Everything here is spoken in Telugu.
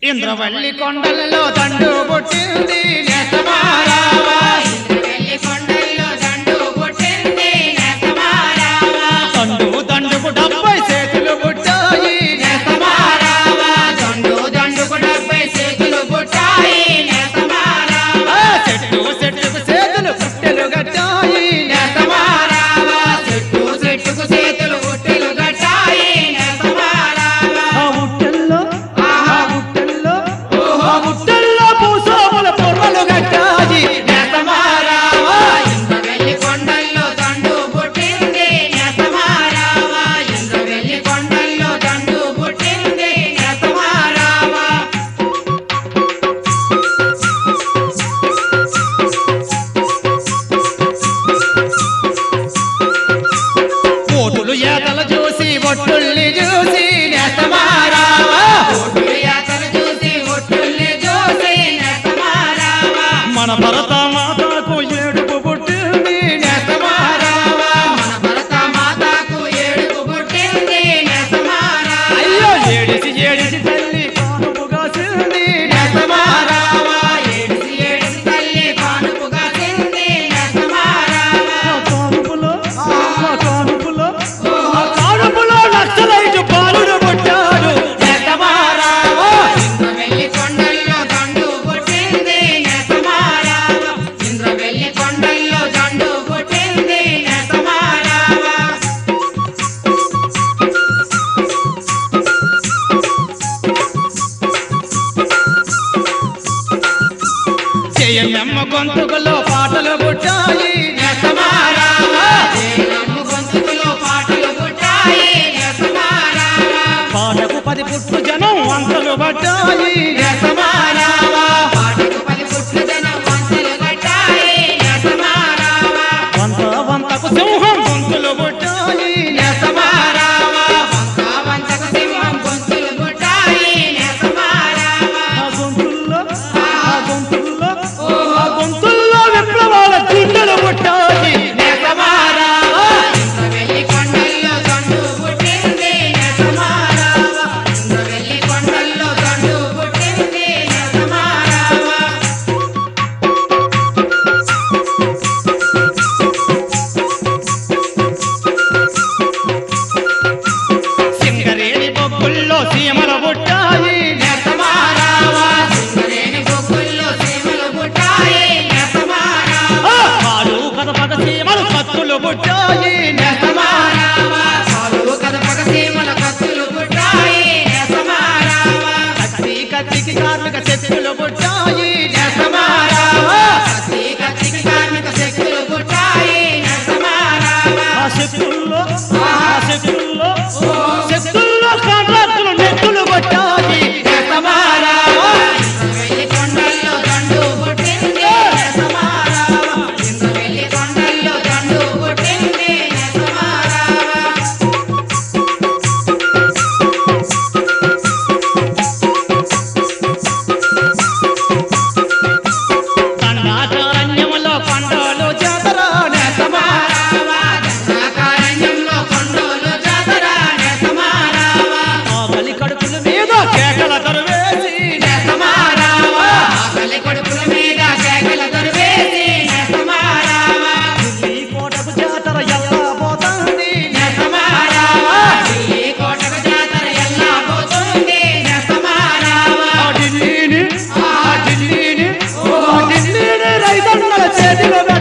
ఇంద్రవల్లి కొండలలో దండు పుట్టింది నేతమారావా ఇంద్రవెల్లి కొండల్లో దండు పుట్టింది నేతమారావా దండు దండుకు డెబ్బై చేతులు పుట్టాయి నేతమారావా దండు దండుకు డెబ్బై చేతులు పుట్టాయి నేతమారావా ఆ చెట్టు చెట్టుకు చేతులు పుట్టెలు గట్టాయి నేతమారావా చెట్టు చెట్టుకు చేతులు పుట్టెలు గట్టాయి నేతమారావా ఆ ఉట్టెల్లో ఆ ఉట్టెల్లో ఆ ఉట్టెల్లో భూస్వాముల పొర్రలు గట్టాయి నేతమారావా ఇంద్రవెల్లి కొండల్లో దండు పుట్టింది నేతమారావా ఇంద్రవెల్లి కొండల్లో దండు పుట్టింది నేతమారావా కోతులు ఏతల చూసి ఒట్టుల్ని చూసి నేతమారావా ఒడ్డు యాతలు చూసి ఒట్టుల్ని చూసి నేతమారావా మన భరత మాతకు ఏడుపు పుట్టింది నేతమారావా మన భరత మాతకు ఏడుపు పుట్టింది నేతమారావా అయ్యో ఏడిసి ఏడిసి తల్లి కానుపుగా సింది నేతమారావా ఏడిసి ఏడిసి తల్లి కానుపుగా తింది నేతమారావా కానుపులో ఆ కానుపులో ఆ కానుపులో నక్సలైట్ బాలుడు పుట్టాడు నేతమారావా ఇంద్రవెల్లి కొండల్లో దండు పుట్టింది నేతమారావా ఇంద్రవెల్లి కొండల్లో దండు పుట్టింది నేతమారావా చేయమ్మ గొంతుకులో పాటలు పుట్టాయి నేతమారావా జయలమ్మ గొంతుకులో పాటలు పుట్టాయి నేతమారావా పాటకు పది పుట్లు జనం వంతలు పట్టాయి నేతమారావా పాటకు పది పుట్ల జనం వంతలు కట్టాయి నేతమారావా వంత వంతకు సింహం గొంతులు పుట్టాయి నేతమారావా వంక వంతకు సింహం గొంతులు పుట్టాయి నేతమారావా ఆ గొంతుల్లో ఆ గొంతుల్లో ఆ గొంతుల్లో విప్లవాల గుండెలు పుట్టాయి నేతమారావా ఇంద్రవెల్లి కొండల్లో దండు పుట్టింది నేతమారావా ఇంద్రవెల్లి కొండల్లో దండు పుట్టింది నేతమారావా సింగరేణి బొగ్గుల్లో సీమల పుట్టాయి నేతమారావా సింగరేణి బొగ్గుల్లో సీమలు పుట్టాయి నేతమారావా ఆ పాలు కదపక సీమలు కత్తులు పుట్టాయి నేతమారావా సాధువు కదపక సీమల కత్తులు పుట్టాయి నేతమారావా కత్తి కత్తికి కార్మిక శక్తులు పుట్టాయి నేతమారావా కత్తి కత్తికి కార్మిక శక్తులు పుట్టాయి నేతమారావా ఆ శక్తుల్లో ఆ శక్తుల్లో శక్తుల్లో కాంట్రాక్టులు నెత్తులు పుట్టాయి నేతమారావా ఇంద్రవెల్లి కొండల్లో దండు పుట్టింది నేతమారావా ఇంద్రవెల్లి కొండల్లో దండు పుట్టింది నేతమారావా దండాచారణ్యములో పండాలు జాతర నేతమారావా దండాకారణ్యంలో కొండోలు జాతర నేతమారావా ఆకలి కడుపుల మీద కేకల తరువేసి నేతమారావా ఆకలి కొడుకుల మీద కేకల దొరివేసి నేతమారావా ఈ కోటకు జాతర ఎలా పోతుంది నేతమారావా ఢిల్లీ కోటకు జాతర ఎలా పోతుంది నేతమారావా ఆ ఢిల్లీని ఆ ఢిల్లీని ఆ ఢిల్లీని రైతన్నల చేతిలో